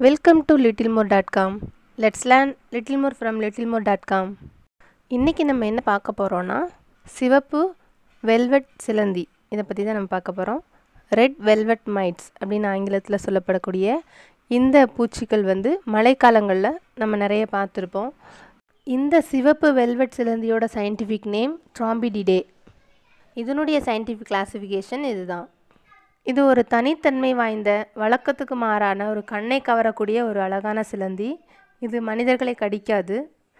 welcome to little more dot com let's learn little more from little more dot com இன்றைக்கி நம்ம என்ன பார்க்க போகிறோன்னா சிவப்பு வெல்வெட் சிலந்தி இதை பற்றி தான் நம்ம பார்க்க போகிறோம் ரெட் வெல்வெட் மைட்ஸ் அப்படின்னு ஆங்கிலத்தில் சொல்லப்படக்கூடிய இந்த பூச்சிகள் வந்து மழைக்காலங்களில் நம்ம நிறைய பார்த்துருப்போம் இந்த சிவப்பு வெல்வெட் சிலந்தியோட சயின்டிஃபிக் நேம் ட்ராம்பிடிடே இதனுடைய சயின்டிஃபிக் கிளாசிஃபிகேஷன் இதுதான் இது ஒரு தனித்தன்மை வாய்ந்த வழக்கத்துக்கு மாறான ஒரு கண்ணை கவரக்கூடிய ஒரு அழகான சிலந்தி இது மனிதர்களை கடிக்காது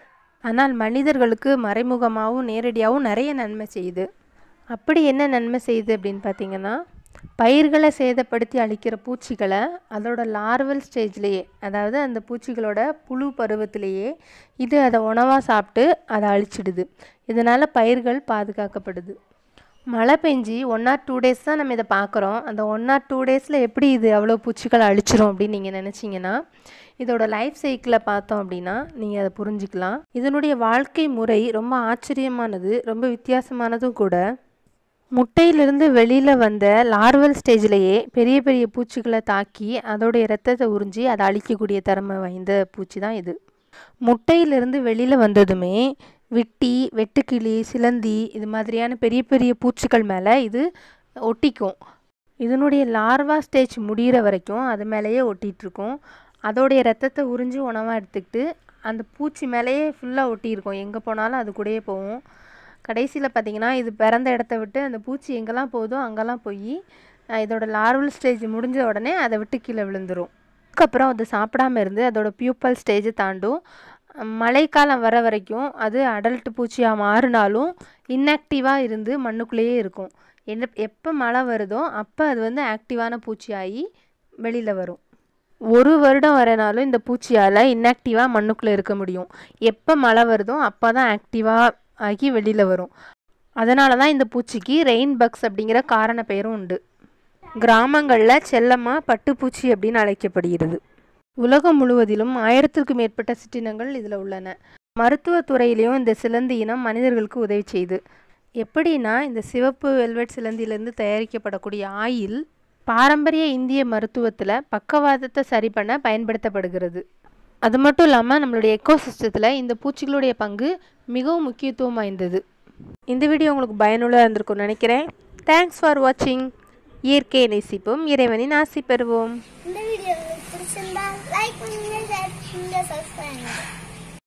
ஆனால் மனிதர்களுக்கு மறைமுகமாகவும் நேரடியாகவும் நிறைய நன்மை செய்யுது அப்படி என்ன நன்மை செய்யுது அப்படின்னு பார்த்தீங்கன்னா பயிர்களை சேதப்படுத்தி அழிக்கிற பூச்சிகளை அதோட லார்வல் ஸ்டேஜ்லேயே அதாவது அந்த பூச்சிகளோட புழு பருவத்திலேயே இது அதை உணவாக சாப்பிட்டு அதை அழிச்சிடுது இதனால் பயிர்கள் பாதுகாக்கப்படுது மழை பெஞ்சி ஒன் ஆர் டூ டேஸ் தான் நம்ம இதை பார்க்குறோம் அந்த ஒன் ஆர் டூ டேஸில் எப்படி இது அவ்வளோ பூச்சிகளை அழிச்சிரும் அப்படின்னு நீங்கள் நினச்சிங்கன்னா இதோட லைஃப் சைக்கிளை பார்த்தோம் அப்படின்னா நீங்கள் அதை புரிஞ்சுக்கலாம் இதனுடைய வாழ்க்கை முறை ரொம்ப ஆச்சரியமானது ரொம்ப வித்தியாசமானதும் கூட முட்டையிலிருந்து வெளியில் வந்த லார்வல் ஸ்டேஜ்லேயே பெரிய பெரிய பூச்சிகளை தாக்கி அதோடைய ரத்தத்தை உறிஞ்சி அதை அழிக்கக்கூடிய திறமை வாய்ந்த பூச்சி தான் இது முட்டையிலிருந்து வெளியில் வந்ததுமே விட்டி வெட்டுக்கிளி சிலந்தி இது மாதிரியான பெரிய பெரிய பூச்சிகள் மேலே இது ஒட்டிக்கும் இதனுடைய லார்வா ஸ்டேஜ் முடிகிற வரைக்கும் அது மேலேயே ஒட்டிகிட்ருக்கும் அதோடைய ரத்தத்தை உறிஞ்சி உணவாக எடுத்துக்கிட்டு அந்த பூச்சி மேலேயே ஃபுல்லாக ஒட்டியிருக்கும் எங்கே போனாலும் அது கூடயே போகும் கடைசியில் பார்த்திங்கன்னா இது பிறந்த இடத்த விட்டு அந்த பூச்சி எங்கெல்லாம் போகுதோ அங்கெல்லாம் போய் இதோட லார்வல் ஸ்டேஜ் முடிஞ்ச உடனே அதை விட்டு கீழே விழுந்துடும் அதுக்கப்புறம் அது சாப்பிடாம இருந்து அதோட பியூப்பல் ஸ்டேஜை தாண்டும் மழைக்காலம் வர வரைக்கும் அது அடல்ட் பூச்சியாக மாறினாலும் இன்ஆக்டிவாக இருந்து மண்ணுக்குள்ளேயே இருக்கும் என்ன எப்போ மழை வருதோ அப்போ அது வந்து ஆக்டிவான பூச்சியாகி வெளியில் வரும் ஒரு வருடம் வரனாலும் இந்த பூச்சியால் இன்ஆக்டிவாக மண்ணுக்குள்ளே இருக்க முடியும் எப்போ மழை வருதோ அப்போ தான் ஆக்டிவாக ஆகி வெளியில் வரும் அதனால தான் இந்த பூச்சிக்கு ரெயின் பக்ஸ் அப்படிங்கிற காரண பெயரும் உண்டு கிராமங்களில் செல்லமாக பட்டுப்பூச்சி அப்படின்னு அழைக்கப்படுகிறது உலகம் முழுவதிலும் ஆயிரத்திற்கும் மேற்பட்ட சிற்றினங்கள் இதில் உள்ளன மருத்துவத்துறையிலையும் இந்த சிலந்தி இனம் மனிதர்களுக்கு உதவி செய்யுது எப்படின்னா இந்த சிவப்பு வெல்வெட் சிலந்தியிலேருந்து தயாரிக்கப்படக்கூடிய ஆயில் பாரம்பரிய இந்திய மருத்துவத்தில் பக்கவாதத்தை சரி பண்ண பயன்படுத்தப்படுகிறது அது மட்டும் இல்லாமல் நம்மளுடைய எக்கோசிஸ்டத்தில் இந்த பூச்சிகளுடைய பங்கு மிகவும் முக்கியத்துவம் வாய்ந்தது இந்த வீடியோ உங்களுக்கு பயனுள்ளதாக இருந்திருக்கும்னு நினைக்கிறேன் தேங்க்ஸ் ஃபார் வாட்சிங் இயற்கையை நேசிப்போம் இறைவனின் ஆசி பெறுவோம் இந்த வீடியோ உங்களுக்கு பிடிச்சிருந்தா லைக் பண்ணுங்க ஷேர் பண்ணுங்க சப்ஸ்கிரைப்